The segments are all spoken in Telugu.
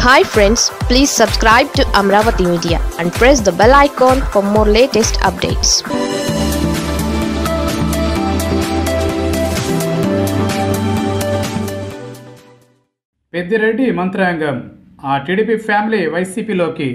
hi friends please subscribe to Amaravati media and press the bell icon for more latest updates Peddireddy మంత్రాంగం ఆ టీడీపీ ఫ్యామిలీ వైసీపీలోకి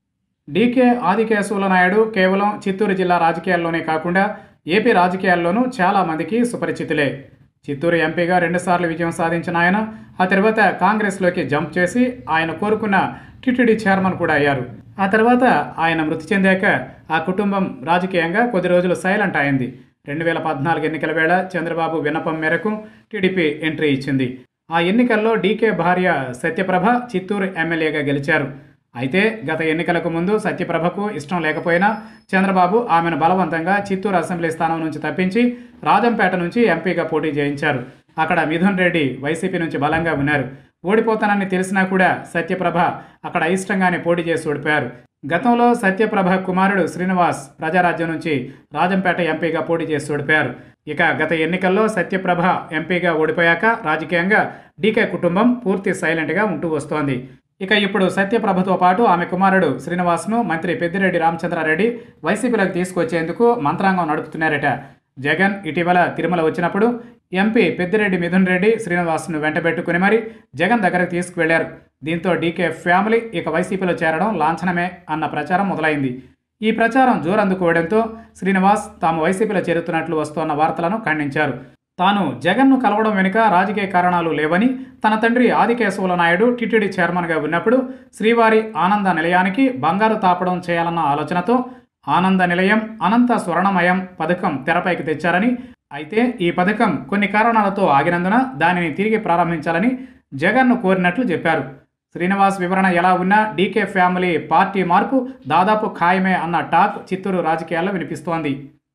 డీకే ఆదికేశవుల నాయుడు కేవలం చిత్తూరు జిల్లా రాజకీయాల్లోనే కాకుండా ఏపీ రాజకీయాల్లోనూ చాలా మందికి సుపరిచితులే చిత్తూరు ఎంపీగా రెండుసార్లు విజయం సాధించిన ఆయన ఆ తర్వాత కాంగ్రెస్లోకి జంప్ చేసి ఆయన కోరుకున్న టిటిడి చైర్మన్ కూడా అయ్యారు ఆ తర్వాత ఆయన మృతి చెందాక ఆ కుటుంబం రాజకీయంగా కొద్ది రోజులు సైలెంట్ అయింది రెండు వేల పద్నాలుగు ఎన్నికల వేళ చంద్రబాబు విన్నపం మేరకు టీడీపీ ఎంట్రీ ఇచ్చింది ఆ ఎన్నికల్లో డీకే భార్య సత్యప్రభ చిత్తూరు ఎమ్మెల్యేగా గెలిచారు అయితే గత ఎన్నికలకు ముందు సత్యప్రభకు ఇష్టం లేకపోయినా చంద్రబాబు ఆమెను బలవంతంగా చిత్తూరు అసెంబ్లీ స్థానం నుంచి తప్పించి రాజంపేట నుంచి ఎంపీగా పోటీ చేయించారు అక్కడ మిథున్ రెడ్డి వైసీపీ నుంచి బలంగా ఉన్నారు ఓడిపోతానని తెలిసినా కూడా సత్యప్రభ అక్కడ అయిష్టంగానే పోటీ చేసి ఓడిపోయారు గతంలో సత్యప్రభ కుమారుడు శ్రీనివాస్ ప్రజారాజ్యం నుంచి రాజంపేట ఎంపీగా పోటీ చేసి ఓడిపోయారు ఇక గత ఎన్నికల్లో సత్యప్రభ ఎంపీగా ఓడిపోయాక రాజకీయంగా డీకే కుటుంబం పూర్తి సైలెంట్గా ఉంటూ వస్తోంది ఇక ఇప్పుడు సత్యప్రభతో పాటు ఆమె కుమారుడు శ్రీనివాస్ను మంత్రి పెద్దిరెడ్డి రామచంద్రారెడ్డి వైసీపీలోకి తీసుకొచ్చేందుకు మంత్రాంగం నడుపుతున్నారట జగన్ ఇటీవల తిరుమల వచ్చినప్పుడు ఎంపీ పెద్దిరెడ్డి మిథున్ రెడ్డి శ్రీనివాస్ను వెంటబెట్టుకుని మరి జగన్ దగ్గరకు తీసుకువెళ్లారు దీంతో డీకే ఫ్యామిలీ ఇక వైసీపీలో చేరడం లాంఛనమే అన్న ప్రచారం మొదలైంది ఈ ప్రచారం జోరందుకోవడంతో శ్రీనివాస్ తాము వైసీపీలో చేరుతున్నట్లు వస్తోన్న వార్తలను ఖండించారు తాను జగన్ను కలవడం వెనుక రాజకీయ కారణాలు లేవని తన తండ్రి ఆదికేశవుల నాయుడు టీటీడీ చైర్మన్గా ఉన్నప్పుడు శ్రీవారి ఆనంద నిలయానికి బంగారు తాపడం చేయాలన్న ఆలోచనతో ఆనంద నిలయం అనంత స్వర్ణమయం పథకం తెరపైకి తెచ్చారని అయితే ఈ పథకం కొన్ని కారణాలతో ఆగినందున దానిని తిరిగి ప్రారంభించాలని జగన్ను కోరినట్లు చెప్పారు శ్రీనివాస్ వివరణ ఎలా ఉన్నా డీకే ఫ్యామిలీ పార్టీ మార్పు దాదాపు ఖాయమే అన్న టాక్ చిత్తూరు రాజకీయాల్లో వినిపిస్తోంది